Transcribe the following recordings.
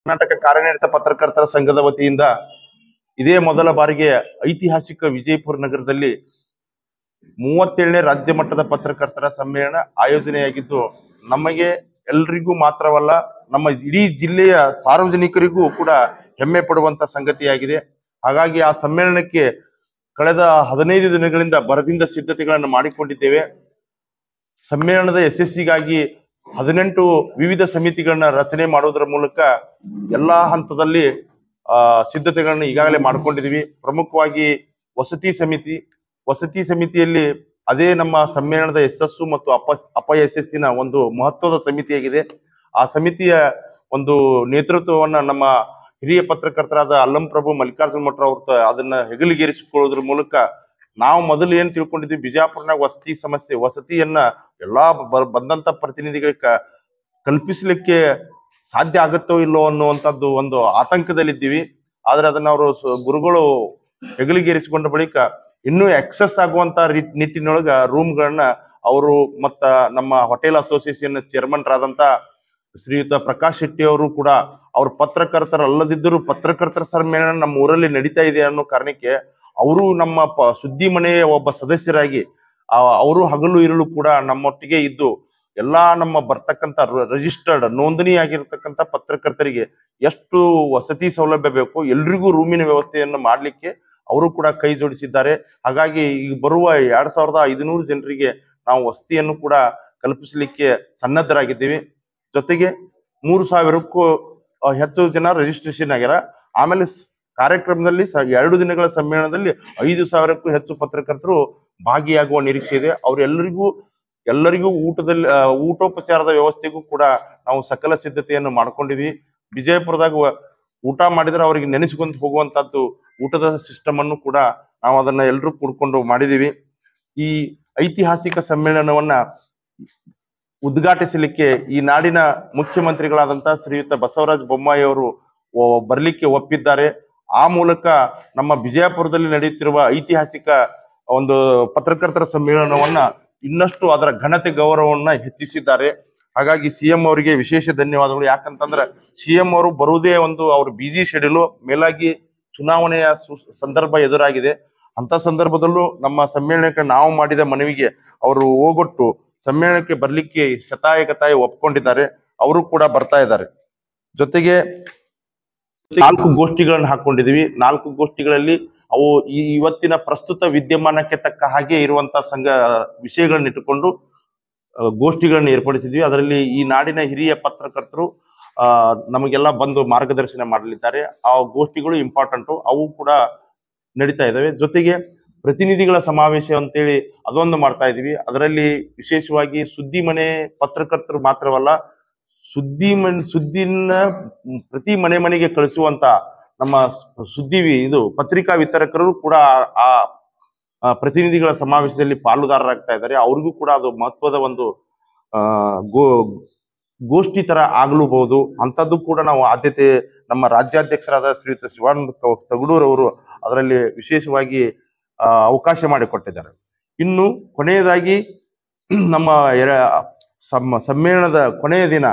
ಕರ್ನಾಟಕ ಕಾರ್ಯನಿರತ ಪತ್ರಕರ್ತರ ಸಂಘದ ವತಿಯಿಂದ ಇದೇ ಮೊದಲ ಬಾರಿಗೆ ಐತಿಹಾಸಿಕ ವಿಜಯಪುರ ನಗರದಲ್ಲಿ ಮೂವತ್ತೇಳನೇ ರಾಜ್ಯ ಮಟ್ಟದ ಪತ್ರಕರ್ತರ ಸಮ್ಮೇಳನ ಆಯೋಜನೆಯಾಗಿದ್ದು ನಮಗೆ ಎಲ್ರಿಗೂ ಮಾತ್ರವಲ್ಲ ನಮ್ಮ ಇಡೀ ಜಿಲ್ಲೆಯ ಸಾರ್ವಜನಿಕರಿಗೂ ಕೂಡ ಹೆಮ್ಮೆ ಪಡುವಂತ ಸಂಗತಿಯಾಗಿದೆ ಹಾಗಾಗಿ ಆ ಸಮ್ಮೇಳನಕ್ಕೆ ಕಳೆದ ಹದಿನೈದು ದಿನಗಳಿಂದ ಬರದಿಂದ ಸಿದ್ಧತೆಗಳನ್ನು ಮಾಡಿಕೊಂಡಿದ್ದೇವೆ ಸಮ್ಮೇಳನದ ಯಶಸ್ಸಿಗಾಗಿ ಹದಿನೆಂಟು ವಿವಿಧ ಸಮಿತಿಗಳನ್ನ ರಚನೆ ಮಾಡುವುದರ ಮೂಲಕ ಎಲ್ಲಾ ಹಂತದಲ್ಲಿ ಆ ಸಿದ್ಧತೆಗಳನ್ನ ಈಗಾಗಲೇ ಮಾಡ್ಕೊಂಡಿದೀವಿ ಪ್ರಮುಖವಾಗಿ ವಸತಿ ಸಮಿತಿ ವಸತಿ ಸಮಿತಿಯಲ್ಲಿ ಅದೇ ನಮ್ಮ ಸಮ್ಮೇಳನದ ಯಶಸ್ಸು ಮತ್ತು ಅಪ ಅಪಯಶಸ್ಸಿನ ಒಂದು ಮಹತ್ವದ ಸಮಿತಿಯಾಗಿದೆ ಆ ಸಮಿತಿಯ ಒಂದು ನೇತೃತ್ವವನ್ನ ನಮ್ಮ ಹಿರಿಯ ಪತ್ರಕರ್ತರಾದ ಅಲ್ಲಂ ಪ್ರಭು ಮಲ್ಲಿಕಾರ್ಜುನ ಮಠ ಅವ್ರ ತ- ಅದನ್ನ ಹೆಗಲಿಗೇರಿಸಿಕೊಳ್ಳೋದ್ರ ಮೂಲಕ ನಾವು ಮೊದಲು ಏನ್ ತಿಳ್ಕೊಂಡಿದ್ವಿ ಬಿಜಾಪುರ್ನಾಗ ವಸತಿ ಸಮಸ್ಯೆ ವಸತಿಯನ್ನ ಎಲ್ಲಾ ಬ- ಬಂದಂತ ಪ್ರತಿನಿಧಿಗಳಿಗೆ ಕ- ಕಲ್ಪಿಸ್ಲಿಕ್ಕೆ ಸಾಧ್ಯ ಆಗುತ್ತೋ ಇಲ್ಲೋ ಅನ್ನುವಂಥದ್ದು ಒಂದು ಆತಂಕದಲ್ಲಿದ್ದೀವಿ ಆದ್ರೆ ಅದನ್ನ ಅವರು ಗುರುಗಳು ಹೆಗಲಿಗೇರಿಸಿಕೊಂಡ ಬಳಿಕ ಇನ್ನೂ ಎಕ್ಸಸ್ ಆಗುವಂತ ರಿ- ನಿಟ್ಟಿನೊಳಗ ರೂಮ್ಗಳನ್ನ ಅವರು ಮತ್ತ ನಮ್ಮ ಹೋಟೆಲ್ ಅಸೋಸಿಯೇಷನ್ ಚೇರ್ಮನ್ರಾದಂತ ಶ್ರೀಯುತ ಪ್ರಕಾಶ್ ಶೆಟ್ಟಿ ಅವರು ಕೂಡ ಅವ್ರ ಪತ್ರಕರ್ತರಲ್ಲದಿದ್ದರೂ ಪತ್ರಕರ್ತರ ಸಮ್ಮೇಳನ ನಮ್ಮ ಊರಲ್ಲಿ ನಡೀತಾ ಇದೆ ಅನ್ನೋ ಕಾರಣಕ್ಕೆ ಅವರು ನಮ್ಮ ಪ ಸುದ್ದಿ ಮನೆಯ ಒಬ್ಬ ಸದಸ್ಯರಾಗಿ ಅವರು ಹಗಲು ಇರಲು ಕೂಡ ನಮ್ಮೊಟ್ಟಿಗೆ ಇದ್ದು ಎಲ್ಲಾ ನಮ್ಮ ಬರ್ತಕ್ಕಂಥ ರಿಜಿಸ್ಟರ್ಡ್ ನೋಂದಣಿ ಆಗಿರ್ತಕ್ಕಂಥ ಪತ್ರಕರ್ತರಿಗೆ ಎಷ್ಟು ವಸತಿ ಸೌಲಭ್ಯ ಬೇಕು ಎಲ್ರಿಗೂ ರೂಮಿನ ವ್ಯವಸ್ಥೆಯನ್ನು ಮಾಡಲಿಕ್ಕೆ ಅವರು ಕೂಡ ಕೈ ಜೋಡಿಸಿದ್ದಾರೆ ಹಾಗಾಗಿ ಈಗ ಬರುವ ಎರಡ್ ಸಾವಿರದ ಐದುನೂರು ಜನರಿಗೆ ನಾವು ವಸತಿಯನ್ನು ಕೂಡ ಕಲ್ಪಿಸಲಿಕ್ಕೆ ಸನ್ನದ್ಧರಾಗಿದ್ದೀವಿ ಜೊತೆಗೆ ಮೂರು ಸಾವಿರಕ್ಕೂ ಆ, ಹೆಚ್ಚು ಜನ ರಿಜಿಸ್ಟ್ರೇಷನ್ ಆಗ್ಯಾರ ಆಮೇಲೆ ಸ್- ಕಾರ್ಯಕ್ರಮದಲ್ಲಿ ಸ ಎರಡು ದಿನಗಳ ಸಮ್ಮೇಳನದಲ್ಲಿ ಐದು ಸಾವಿರಕ್ಕೂ ಹೆಚ್ಚು ಪತ್ರಕರ್ತರು ಭಾಗಿಯಾಗುವ ನಿರೀಕ್ಷೆ ಇದೆ ಅವರೆಲ್ಲರಿಗೂ ಎಲ್ಲರಿಗೂ ಊಟದಲ್ಲಿ ಆ, ಊಟೋಪಚಾರದ ವ್ಯವಸ್ಥೆಗೂ ಕೂಡ ನಾವು ಸಕಲ ಸಿದ್ಧತೆಯನ್ನು ಮಾಡ್ಕೊಂಡಿದ್ವಿ ವಿಜಯಪುರದಾಗ ವ- ಊಟ ಮಾಡಿದ್ರೆ ಅವರಿಗೆ ನೆನೆಸ್ಕೊಂತ ಹೋಗುವಂತದ್ದು ಊಟದ ಸಿಸ್ಟಮ್ ಅನ್ನು ಕೂಡ ನಾವು ಅದನ್ನ ಎಲ್ಲರೂ ಕೂಡ್ಕೊಂಡು ಮಾಡಿದೀವಿ ಈ ಐತಿಹಾಸಿಕ ಸಮ್ಮೇಳನವನ್ನ ಉದ್ಘಾಟಿಸಲಿಕ್ಕೆ ಈ ನಾಡಿನ ಮುಖ್ಯಮಂತ್ರಿಗಳಾದಂತಹ ಶ್ರೀಯುತ ಬಸವರಾಜ ಬೊಮ್ಮಾಯಿ ಅವರು ಒ- ಬರ್ಲಿಕ್ಕೆ ಒಪ್ಪಿದ್ದಾರೆ ಆ ಮೂಲಕ ನಮ್ಮ ವಿಜಯಪುರದಲ್ಲಿ ನಡೆಯುತ್ತಿರುವ ಐತಿಹಾಸಿಕ ಒಂದು ಪತ್ರಕರ್ತರ ಸಮ್ಮೇಳನವನ್ನ ಇನ್ನಷ್ಟು ಅದರ ಘನತೆ ಗೌರವವನ್ನ ಹೆಚ್ಚಿಸಿದ್ದಾರೆ ಹಾಗಾಗಿ ಸಿಎಂ ಅವರಿಗೆ ವಿಶೇಷ ಧನ್ಯವಾದಗಳು ಯಾಕಂತಂದ್ರೆ ಸಿಎಂ ಅವರು ಬರುವುದೇ ಒಂದು ಅವ್ರ ಬಿಜಿ ಶೆಡ್ಯೂಲು ಮೇಲಾಗಿ ಚುನಾವಣೆಯ ಸು- ಸಂದರ್ಭ ಎದುರಾಗಿದೆ ಅಂತ ಸಂದರ್ಭದಲ್ಲೂ ನಮ್ಮ ಸಮ್ಮೇಳನಕ್ಕೆ ನಾವು ಮಾಡಿದ ಮನವಿಗೆ ಅವರು ಹೋಗೊಟ್ಟು ಸಮ್ಮೇಳನಕ್ಕೆ ಬರ್ಲಿಕ್ಕೆ ಶತಾಯಗತಾಯ ಒಪ್ಕೊಂಡಿದ್ದಾರೆ ಅವರು ಕೂಡ ಬರ್ತಾ ಇದ್ದಾರೆ ಜೊತೆಗೆ ನಾಲ್ಕು ಗೋಷ್ಠಿಗಳನ್ನು ಹಾಕೊಂಡಿದೀವಿ ನಾಲ್ಕು ಗೋಷ್ಠಿಗಳಲ್ಲಿ ಅವು ಈ ಇವತ್ತಿನ ಪ್ರಸ್ತುತ ವಿದ್ಯಮಾನಕ್ಕೆ ತಕ್ಕ ಹಾಗೆ ಇರುವಂತ ಸಂಘ ವಿಷಯಗಳನ್ನ ಇಟ್ಟುಕೊಂಡು ಆ, ಗೋಷ್ಠಿಗಳನ್ನ ಏರ್ಪಡಿಸಿದ್ವಿ ಅದರಲ್ಲಿ ಈ ನಾಡಿನ ಹಿರಿಯ ಪತ್ರಕರ್ತರು ಆ ನಮಗೆಲ್ಲ ಬಂದು ಮಾರ್ಗದರ್ಶನ ಮಾಡಲಿದ್ದಾರೆ ಆ ಗೋಷ್ಠಿಗಳು ಇಂಪಾರ್ಟೆಂಟು ಅವು ಕೂಡ ನಡೀತಾ ಇದ್ದಾವೆ ಜೊತೆಗೆ ಪ್ರತಿನಿಧಿಗಳ ಸಮಾವೇಶ ಅಂತೇಳಿ ಅದೊಂದು ಮಾಡ್ತಾ ಇದೀವಿ ಅದರಲ್ಲಿ ವಿಶೇಷವಾಗಿ ಸುದ್ದಿ ಮನೆ ಪತ್ರಕರ್ತರು ಮಾತ್ರವಲ್ಲ ಸುದ್ದಿ ಮನ್ ಸುದ್ದಿನ ಪ್ರತಿ ಮನೆ ಮನೆಗೆ ಕಳಿಸುವಂತ ನಮ್ಮ ಸುದ್ದಿ ವಿ- ಇದು ಪತ್ರಿಕಾ ವಿತರಕರು ಕೂಡ ಆ ಆ ಪ್ರತಿನಿಧಿಗಳ ಸಮಾವೇಶದಲ್ಲಿ ಪಾಲುದಾರರಾಗ್ತಾ ಇದ್ದಾರೆ ಅವ್ರಿಗೂ ಕೂಡ ಅದು ಮಹತ್ವದ ಒಂದು ಆ ಗೋ ಗೋಷ್ಠಿ ತರ ಆಗಲೂಬಹುದು ಅಂತದ್ದು ಕೂಡ ನಾವು ಆದ್ಯತೆ ನಮ್ಮ ರಾಜ್ಯಾಧ್ಯಕ್ಷರಾದ ಶ್ರೀಯುತ ಶಿವಾನಂದ ತ- ತಗಡೂರ್ ಅವರು ಅದರಲ್ಲಿ ವಿಶೇಷವಾಗಿ ಆ, ಅವಕಾಶ ಮಾಡಿಕೊಟ್ಟಿದ್ದಾರೆ ಇನ್ನು ಕೊನೆಯದಾಗಿ ನಮ್ಮ ಎರ- ಸಮ್ಮ ಸಮ್ಮೇಳನದ ಕೊನೆಯ ದಿನ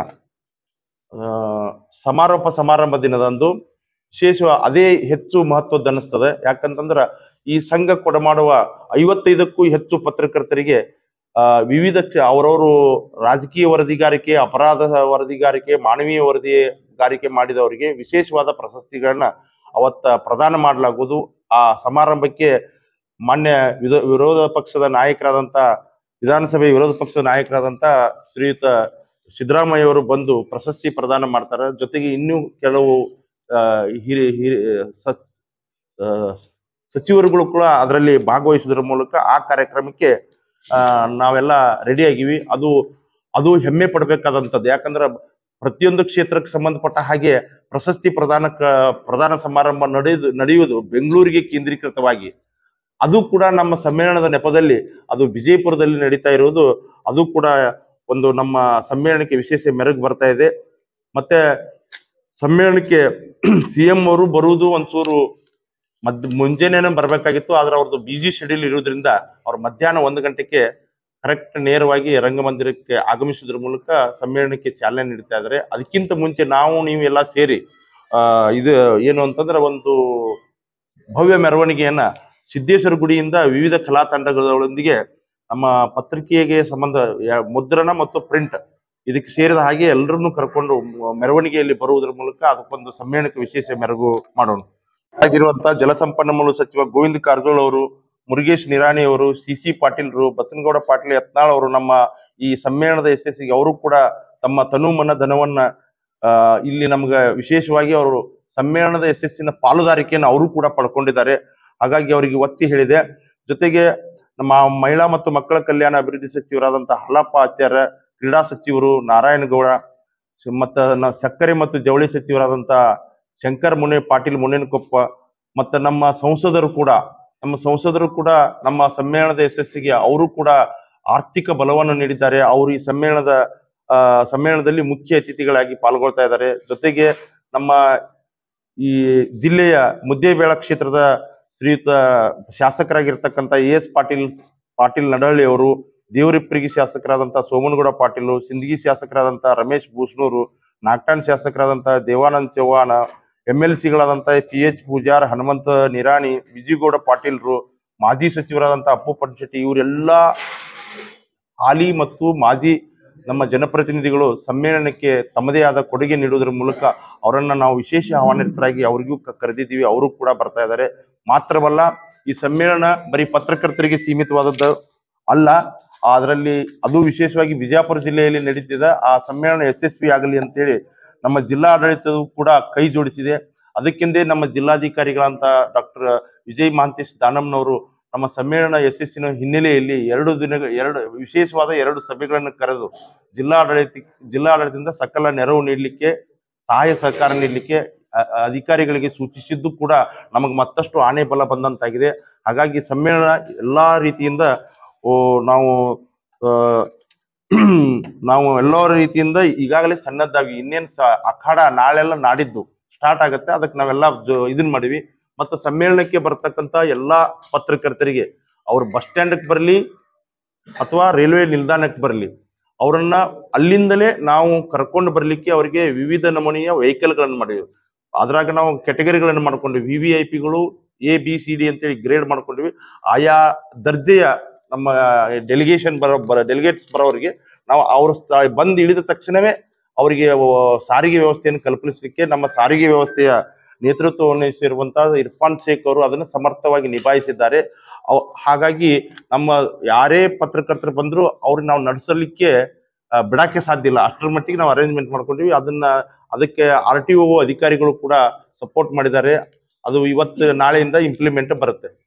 ಆ, ಸಮಾರೋಪ ಸಮಾರಂಭ ದಿನದಂದು ವಿಶೇಷ ಅದೇ ಹೆಚ್ಚು ಮಹತ್ವದ್ದು ಅನ್ನಿಸ್ತದೆ ಯಾಕಂತಂದ್ರ ಈ ಸಂಘ ಕೊಡಮಾಡುವ ಐವತ್ತೈದಕ್ಕೂ ಹೆಚ್ಚು ಪತ್ರಕರ್ತರಿಗೆ ಆ, ವಿವಿಧ ಕ್ಷ- ಅವರವರು ರಾಜಕೀಯ ವರದಿಗಾರಿಕೆ ಅಪರಾಧ ವರದಿಗಾರಿಕೆ ಮಾನವೀಯ ವರದಿಗಾರಿಕೆ ಮಾಡಿದವರಿಗೆ ವಿಶೇಷವಾದ ಪ್ರಶಸ್ತಿಗಳನ್ನ ಅವತ್ತ ಪ್ರದಾನ ಮಾಡಲಾಗುವುದು ಆ ಸಮಾರಂಭಕ್ಕೆ ಮಾನ್ಯ ವಿರೋ ವಿರೋಧ ಪಕ್ಷದ ನಾಯಕರಾದಂತ ವಿಧಾನಸಭೆ ವಿರೋಧ ಪಕ್ಷದ ನಾಯಕರಾದಂತ ಶ್ರೀಯುತ ಸಿದ್ದರಾಮಯ್ಯ ಅವರು ಬಂದು ಪ್ರಶಸ್ತಿ ಪ್ರದಾನ ಮಾಡ್ತಾರೆ ಜೊತೆಗೆ ಇನ್ನೂ ಕೆಲವು ಆ, ಹಿರಿ ಹಿರಿ ಸ- ಆ, ಸಚಿವರುಗಳು ಕೂಡ ಅದರಲ್ಲಿ ಭಾಗವಹಿಸುವುದರ ಮೂಲಕ ಆ ಕಾರ್ಯಕ್ರಮಕ್ಕೆ ಆ, ನಾವೆಲ್ಲ ರೆಡಿ ಆಗಿವಿ ಅದು ಅದು ಹೆಮ್ಮೆ ಪಡಬೇಕಾದಂಥದ್ದು ಯಾಕಂದ್ರೆ ಪ್ರತಿಯೊಂದು ಕ್ಷೇತ್ರಕ್ಕೆ ಸಂಬಂಧಪಟ್ಟ ಹಾಗೆ ಪ್ರಶಸ್ತಿ ಪ್ರದಾನ ಪ್ರಧಾನ ಸಮಾರಂಭ ನಡೆಯುವುದು ನಡೆಯುವುದು ಬೆಂಗಳೂರಿಗೆ ಕೇಂದ್ರೀಕೃತವಾಗಿ ಅದು ಕೂಡ ನಮ್ಮ ಸಮ್ಮೇಳನದ ನೆಪದಲ್ಲಿ ಅದು ವಿಜಯಪುರದಲ್ಲಿ ನಡೀತಾ ಇರುವುದು ಅದು ಕೂಡ ಒಂದು ನಮ್ಮ ಸಮ್ಮೇಳನಕ್ಕೆ ವಿಶೇಷ ಮೆರುಗು ಬರ್ತಾ ಇದೆ ಮತ್ತೆ ಸಮ್ಮೇಳನಕ್ಕೆ ಸಿ ಎಂ ಅವರು ಬರುವುದು ಒಂಚೂರು ಮದ್ ಮುಂಜಾನೆನೇ ಬರ್ಬೇಕಾಗಿತ್ತು ಆದ್ರೆ ಅವ್ರದ್ದು ಬಿಜಿ ಶೆಡ್ಯೂಲ್ ಇರೋದ್ರಿಂದ ಅವ್ರು ಮಧ್ಯಾಹ್ನ ಒಂದು ಗಂಟೆಗೆ ಕರೆಕ್ಟ್ ನೇರವಾಗಿ ರಂಗಮಂದಿರಕ್ಕೆ ಆಗಮಿಸುವುದ್ರ ಮೂಲಕ ಸಮ್ಮೇಳನಕ್ಕೆ ಚಾಲನೆ ನೀಡ್ತಾ ಇದ್ದಾರೆ ಅದಕ್ಕಿಂತ ಮುಂಚೆ ನಾವು ನೀವು ಎಲ್ಲ ಸೇರಿ ಆ ಇದು ಏನು ಅಂತಂದ್ರೆ ಒಂದು ಭವ್ಯ ಮೆರವಣಿಗೆಯನ್ನ ಸಿದ್ದೇಶ್ವರ ಗುಡಿಯಿಂದ ವಿವಿಧ ಕಲಾ ತಂಡಗಳೊಂದಿಗೆ ನಮ್ಮ ಪತ್ರಿಕೆಗೆ ಸಂಬಂಧ ಯ- ಮುದ್ರಣ ಮತ್ತು ಪ್ರಿಂಟ್ ಇದಕ್ಕೆ ಸೇರಿದ ಹಾಗೆ ಎಲ್ಲರನ್ನೂ ಕರ್ಕೊಂಡು ಮ- ಮೆರವಣಿಗೆಯಲ್ಲಿ ಬರುವುದರ ಮೂಲಕ ಅದಕ್ಕೊಂದು ಸಮ್ಮೇಳನಕ್ಕೆ ವಿಶೇಷ ಮೆರುಗು ಮಾಡೋಣ ಆಗಿರುವಂತಹ ಜಲಸಂಪನ್ಮೂಲ ಸಚಿವ ಗೋವಿಂದ ಕಾರಜೋಳ ಅವರು ಮುರುಗೇಶ್ ನಿರಾಣಿ ಅವರು ಸಿ ಸಿ ಪಾಟೀಲ್ರು ಬಸನಗೌಡ ಪಾಟೀಲ್ ಯತ್ನಾಳ್ ಅವರು ನಮ್ಮ ಈ ಸಮ್ಮೇಳನದ ಯಶಸ್ಸಿಗೆ ಅವರು ಕೂಡ ತಮ್ಮ ತನುಮನ ಧನವನ್ನ ಆ, ಇಲ್ಲಿ ನಮ್ಗೆ ವಿಶೇಷವಾಗಿ ಅವರು ಸಮ್ಮೇಳನದ ಯಶಸ್ಸಿನ ಪಾಲುದಾರಿಕೆಯನ್ನು ಅವರು ಕೂಡ ಪಡ್ಕೊಂಡಿದ್ದಾರೆ ಹಾಗಾಗಿ ಅವರಿಗೆ ಒತ್ತಿ ಹೇಳಿದೆ ಜೊತೆಗೆ ನಮ್ಮ ಮಹಿಳಾ ಮತ್ತು ಮಕ್ಕಳ ಕಲ್ಯಾಣ ಅಭಿವೃದ್ಧಿ ಸಚಿವರಾದಂತಹ ಹಾಲಪ್ಪ ಆಚಾರ್ಯ ಕ್ರೀಡಾ ಸಚಿವರು ನಾರಾಯಣಗೌಡ ಸ- ಮತ್ತ ನ- ಸಕ್ಕರೆ ಮತ್ತು ಜವಳಿ ಸಚಿವರಾದಂತಹ ಶಂಕರ್ ಮುನೆ ಪಾಟೀಲ್ ಮುನೇನಕೊಪ್ಪ ಮತ್ತು ನಮ್ಮ ಸಂಸದರು ಕೂಡ ನಮ್ಮ ಸಂಸದರು ಕೂಡ ನಮ್ಮ ಸಮ್ಮೇಳನದ ಯಶಸ್ಸಿಗೆ ಅವರು ಕೂಡ ಆರ್ಥಿಕ ಬಲವನ್ನು ನೀಡಿದ್ದಾರೆ ಅವರು ಈ ಸಮ್ಮೇಳನದ ಆ, ಸಮ್ಮೇಳನದಲ್ಲಿ ಮುಖ್ಯ ಅತಿಥಿಗಳಾಗಿ ಪಾಲ್ಗೊಳ್ತಾ ಇದ್ದಾರೆ ಜೊತೆಗೆ ನಮ್ಮ ಈ ಜಿಲ್ಲೆಯ ಮುದ್ದೇಬೇಳ ಕ್ಷೇತ್ರದ ಶ್ರೀಯುತ ಶಾಸಕರಾಗಿರ್ತಕ್ಕಂಥ ಎ ಎಸ್ ಪಾಟೀಲ್ ಪಾಟೀಲ್ ನಡಹಳ್ಳಿ ಅವರು ದೇವರಿಪ್ಪರಿಗೆ ಶಾಸಕರಾದಂಥ ಸೋಮನಗೌಡ ಪಾಟೀಲು ಸಿಂದಗಿ ಶಾಸಕರಾದಂಥ ರಮೇಶ್ ಬೂಸ್ನೂರು ನಾಗ್ಟಾಣ್ ಶಾಸಕರಾದಂಥ ದೇವಾನಂದ್ ಚವ್ಹಾಣ ಎಂ ಎಲ್ ಸಿಗಳಾದಂಥ ಪಿ ಎಚ್ ಪೂಜಾರ್ ಹನುಮಂತ ನಿರಾಣಿ ವಿಜಯಗೌಡ ಪಾಟೀಲ್ರು ಮಾಜಿ ಸಚಿವರಾದಂಥ ಅಪ್ಪು ಪಟ್ಶೆಟ್ಟಿ ಇವರೆಲ್ಲ ಹಾಲಿ ಮತ್ತು ಮಾಜಿ ನಮ್ಮ ಜನಪ್ರತಿನಿಧಿಗಳು ಸಮ್ಮೇಳನಕ್ಕೆ ತಮ್ಮದೇ ಆದ ಕೊಡುಗೆ ನೀಡುವುದರ ಮೂಲಕ ಅವರನ್ನ ನಾವು ವಿಶೇಷ ಆಹ್ವಾನಿತರಾಗಿ ಅವರಿಗೂ ಕ- ಕರೆದಿದ್ದೀವಿ ಅವರು ಕೂಡ ಬರ್ತಾ ಇದ್ದಾರೆ ಮಾತ್ರವಲ್ಲ ಈ ಸಮ್ಮೇಳನ ಬರೀ ಪತ್ರಕರ್ತರಿಗೆ ಸೀಮಿತವಾದದ್ದು ಅಲ್ಲ ಅದರಲ್ಲಿ ಅದು ವಿಶೇಷವಾಗಿ ಬಿಜಾಪುರ ಜಿಲ್ಲೆಯಲ್ಲಿ ನಡೀತಿದೆ ಆ ಸಮ್ಮೇಳನ ಯಶಸ್ವಿ ಆಗಲಿ ಅಂತೇಳಿ ನಮ್ಮ ಜಿಲ್ಲಾಡಳಿತವು ಕೂಡ ಕೈ ಜೋಡಿಸಿದೆ ಅದಕ್ಕೆಂದೇ ನಮ್ಮ ಜಿಲ್ಲಾಧಿಕಾರಿಗಳಂತ ಡಾಕ್ಟರ್ ವಿಜಯ್ ಮಹಾಂತೇಶ್ ದಾನಮ್ನವರು ನಮ್ಮ ಸಮ್ಮೇಳನ ಯಶಸ್ಸಿನ ಹಿನ್ನೆಲೆಯಲ್ಲಿ ಎರಡು ದಿನ ಎರಡು ವಿಶೇಷವಾದ ಎರಡು ಸಭೆಗಳನ್ನು ಕರೆದು ಜಿಲ್ಲಾಡಳಿತ ಜಿಲ್ಲಾಡಳಿತದಿಂದ ಸಕಲ ನೆರವು ನೀಡಲಿಕ್ಕೆ ಸಹಾಯ ಸಹಕಾರ ನೀಡಲಿಕ್ಕೆ ಅ- ಅ- ಅಧಿಕಾರಿಗಳಿಗೆ ಸೂಚಿಸಿದ್ದು ಕೂಡ ನಮಗೆ ಮತ್ತಷ್ಟು ಆನೆ ಬಲ ಬಂದಂತಾಗಿದೆ ಹಾಗಾಗಿ ಸಮ್ಮೇಳನ ಎಲ್ಲಾ ರೀತಿಯಿಂದ ಓ ನಾವು ಆ, ನಾವು ಎಲ್ಲ ರೀತಿಯಿಂದ ಈಗಾಗಲೇ ಸನ್ನದ್ಧಾಗಿ ಇನ್ನೇನು ಸ ಅಖಾಡ ನಾಳೆಲ್ಲ ನಾಡಿದ್ದು ಸ್ಟಾರ್ಟ್ ಆಗುತ್ತೆ ಅದಕ್ಕೆ ನಾವೆಲ್ಲ ಜೊ- ಇದನ್ ಮಾಡಿವಿ ಮತ್ತು ಸಮ್ಮೇಳನಕ್ಕೆ ಬರ್ತಕ್ಕಂಥ ಎಲ್ಲಾ ಪತ್ರಕರ್ತರಿಗೆ ಅವ್ರು ಬಸ್ ಸ್ಟ್ಯಾಂಡ್ಗೆ ಬರಲಿ ಅಥವಾ ರೈಲ್ವೆ ನಿಲ್ದಾಣಕ್ಕೆ ಬರಲಿ ಅವರನ್ನ ಅಲ್ಲಿಂದಲೇ ನಾವು ಕರ್ಕೊಂಡು ಬರ್ಲಿಕ್ಕೆ ಅವರಿಗೆ ವಿವಿಧ ನಮೂನೆಯ ವೆಹಿಕಲ್ಗಳನ್ನು ಮಾಡಿವಿ ಅದ್ರಾಗ ನಾವು ಕೆಟಗರಿಗಳನ್ನು ಮಾಡ್ಕೊಂಡ್ವಿ ವಿ ವಿ ಐ ಪಿಗಳು ಎ ಬಿ ಸಿ ಡಿ ಅಂತೇಳಿ ಗ್ರೇಡ್ ಮಾಡ್ಕೊಂಡ್ವಿ ಆಯಾ ದರ್ಜೆಯ ನಮ್ಮ ಡೆಲಿಗೇಷನ್ ಬರೋ ಬರ ಡೆಲಿಗೇಟ್ಸ್ ಬರೋರಿಗೆ ನಾವು ಅವ್ರ ಸ್ಥ- ಬಂದು ಇಳಿದ ತಕ್ಷಣವೇ ಅವರಿಗೆ ಸಾರಿಗೆ ವ್ಯವಸ್ಥೆಯನ್ನು ಕಲ್ಪಿಸಲಿಕ್ಕೆ ನಮ್ಮ ಸಾರಿಗೆ ವ್ಯವಸ್ಥೆಯ ನೇತೃತ್ವವನ್ನು ವಹಿಸಿರುವಂತಹ ಇರ್ಫಾನ್ ಶೇಖ್ ಅವರು ಅದನ್ನು ಸಮರ್ಥವಾಗಿ ನಿಭಾಯಿಸಿದ್ದಾರೆ ಅವ್- ಹಾಗಾಗಿ ನಮ್ಮ ಯಾರೇ ಪತ್ರಕರ್ತರು ಬಂದ್ರು ಅವ್ರಿಗೆ ನಾವು ನಡೆಸಲಿಕ್ಕೆ ಆ, ಬಿಡಕ್ಕೆ ಸಾಧ್ಯ ಇಲ್ಲ ಅಷ್ಟರ ಮಟ್ಟಿಗೆ ನಾವು ಅರೇಂಜ್ಮೆಂಟ್ ಮಾಡ್ಕೊಂಡಿವಿ ಅದನ್ನ ಅದಕ್ಕೆ ಆರ್ ಟಿ ಒ ಅಧಿಕಾರಿಗಳು ಕೂಡ ಸಪೋರ್ಟ್ ಮಾಡಿದ್ದಾರೆ ಅದು ಇವತ್ತು ನಾಳೆಯಿಂದ ಇಂಪ್ಲಿಮೆಂಟ್ ಬರುತ್ತೆ